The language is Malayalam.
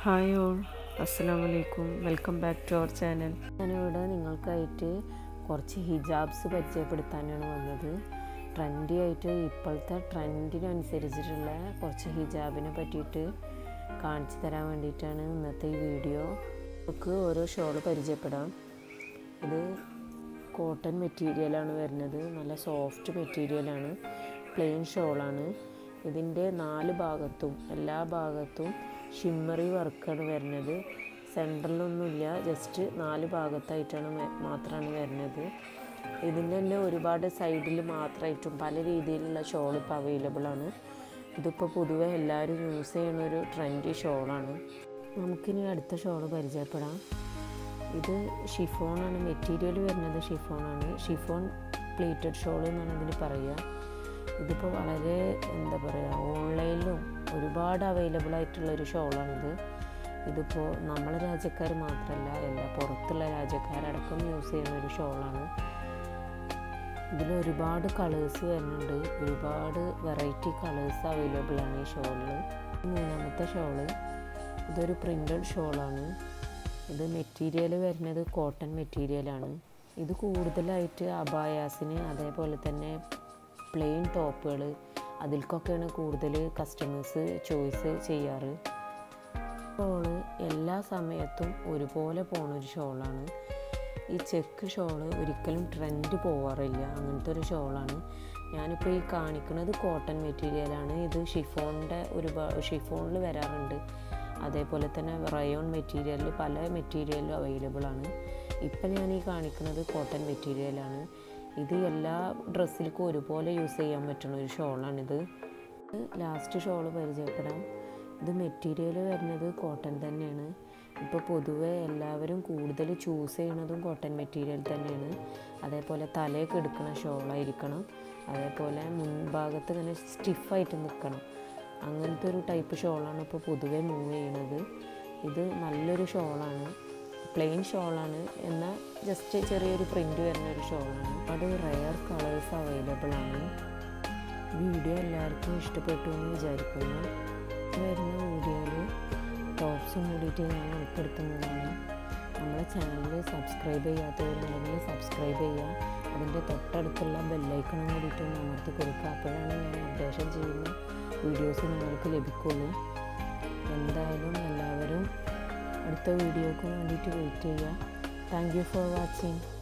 ഹായ് ഓൾ അസ്സാം വലൈക്കും welcome back to our channel ഞാനിവിടെ നിങ്ങൾക്കായിട്ട് കുറച്ച് ഹിജാബ്സ് പരിചയപ്പെടുത്താനാണ് വന്നത് ട്രെൻഡി ആയിട്ട് ഇപ്പോഴത്തെ ട്രെൻഡിനനുസരിച്ചിട്ടുള്ള കുറച്ച് ഹിജാബിനെ പറ്റിയിട്ട് കാണിച്ചു തരാൻ വേണ്ടിയിട്ടാണ് ഇന്നത്തെ ഈ വീഡിയോ നമുക്ക് ഓരോ ഷോൾ പരിചയപ്പെടാം ഇത് കോട്ടൺ മെറ്റീരിയലാണ് വരുന്നത് നല്ല സോഫ്റ്റ് മെറ്റീരിയലാണ് പ്ലെയിൻ ഷോളാണ് ഇതിൻ്റെ നാല് ഭാഗത്തും എല്ലാ ഭാഗത്തും ഷിമ്മറി വർക്കാണ് വരുന്നത് സെൻറ്ററിലൊന്നുമില്ല ജസ്റ്റ് നാല് ഭാഗത്തായിട്ടാണ് വെ- മാത്രമാണ് വരുന്നത് ഇതിൻ്റെ തന്നെ ഒരുപാട് സൈഡിൽ മാത്രമായിട്ടും പല രീതിയിലുള്ള ഷോൾ ഇപ്പോൾ അവൈലബിൾ ആണ് ഇതിപ്പോൾ പൊതുവെ എല്ലാവരും യൂസ് ചെയ്യുന്ന ഒരു ട്രെൻഡി ഷോളാണ് നമുക്കിനി അടുത്ത ഷോൾ പരിചയപ്പെടാം ഇത് ഷിഫോണാണ് മെറ്റീരിയൽ വരുന്നത് ഷിഫോണാണ് ഷിഫോൺ പ്ലേറ്റഡ് ഷോൾ എന്നാണ് ഇതിന് പറയുക ഇതിപ്പോൾ വളരെ എന്താ പറയുക ഓൺലൈനിലും ഒരുപാട് അവൈലബിൾ ആയിട്ടുള്ള ഒരു ഷോളാണിത് ഇതിപ്പോൾ നമ്മളെ രാജ്യക്കാർ മാത്രമല്ല എല്ലാ പുറത്തുള്ള രാജ്യക്കാരടക്കം യൂസ് ചെയ്യുന്ന ഒരു ഷോളാണ് ഇതിൽ ഒരുപാട് കളേഴ്സ് വരുന്നുണ്ട് ഒരുപാട് വെറൈറ്റി കളേഴ്സ് അവൈലബിൾ ആണ് ഈ ഷോളിൽ മൂന്നാമത്തെ ഷോള് ഇതൊരു പ്രിൻ്റഡ് ഷോളാണ് ഇത് മെറ്റീരിയൽ വരുന്നത് കോട്ടൺ മെറ്റീരിയലാണ് ഇത് കൂടുതലായിട്ട് അബായാസിന് അതേപോലെ തന്നെ പ്ലെയിൻ ടോപ്പുകൾ അതിൽക്കൊക്കെയാണ് കൂടുതൽ കസ്റ്റമേഴ്സ് ചോയ്സ് ചെയ്യാറ് ഷോള് എല്ലാ സമയത്തും ഒരുപോലെ പോണ ഒരു ഷോളാണ് ഈ ചെക്ക് ഷോള് ഒരിക്കലും ട്രെൻഡ് പോവാറില്ല അങ്ങനത്തെ ഒരു ഷോളാണ് ഞാനിപ്പോൾ ഈ കാണിക്കുന്നത് കോട്ടൺ മെറ്റീരിയലാണ് ഇത് ഷിഫോണിൻ്റെ ഒരു ഷിഫോണിൽ വരാറുണ്ട് അതേപോലെ തന്നെ റയോൺ മെറ്റീരിയലിൽ പല മെറ്റീരിയലും അവൈലബിൾ ആണ് ഇപ്പം ഞാൻ ഈ കാണിക്കുന്നത് കോട്ടൺ മെറ്റീരിയലാണ് ഇത് എല്ലാ ഡ്രസ്സിൽക്കും ഒരുപോലെ യൂസ് ചെയ്യാൻ പറ്റുന്ന ഒരു ഷോളാണിത് ലാസ്റ്റ് ഷോൾ പരിചയപ്പെടാം ഇത് മെറ്റീരിയൽ വരുന്നത് കോട്ടൺ തന്നെയാണ് ഇപ്പോൾ പൊതുവെ എല്ലാവരും കൂടുതൽ ചൂസ് ചെയ്യണതും കോട്ടൺ മെറ്റീരിയൽ തന്നെയാണ് അതേപോലെ തലയൊക്കെ എടുക്കുന്ന ഷോളായിരിക്കണം അതേപോലെ മുൻഭാഗത്ത് ഇങ്ങനെ സ്റ്റിഫായിട്ട് നിൽക്കണം അങ്ങനത്തെ ഒരു ടൈപ്പ് ഷോളാണ് ഇപ്പോൾ പൊതുവെ മൂവ് ചെയ്യണത് ഇത് നല്ലൊരു ഷോളാണ് പ്ലെയിൻ ഷോളാണ് എന്നാൽ ജസ്റ്റ് ചെറിയൊരു പ്രിൻ്റ് വരുന്ന ഒരു ഷോളാണ് അത് റയർ കളേഴ്സ് അവൈലബിൾ ആണ് വീഡിയോ എല്ലാവർക്കും ഇഷ്ടപ്പെട്ടു എന്ന് വിചാരിക്കുന്നു വരുന്ന വീഡിയോയിൽ ടോപ്സും കൂടിയിട്ട് ഞാൻ ഉൾപ്പെടുത്തുന്നതാണ് നമ്മളെ ചാനൽ സബ്സ്ക്രൈബ് ചെയ്യാത്തവരുണ്ടെങ്കിൽ സബ്സ്ക്രൈബ് ചെയ്യുക അതിൻ്റെ തൊട്ടടുത്തുള്ള ബെല്ലൈക്കണും കൂടിയിട്ട് ഒന്ന് അമർത്തി കൊടുക്കുക അപ്പോഴാണ് ഞാൻ അപ്ഡേഷൻ ചെയ്യുന്ന വീഡിയോസ് നിങ്ങൾക്ക് ലഭിക്കുള്ളൂ എന്തായാലും എല്ലാവരും അടുത്ത വീഡിയോക്ക് വേണ്ടിയിട്ട് വെയിറ്റ് ചെയ്യുക താങ്ക് യു ഫോർ വാച്ചിങ്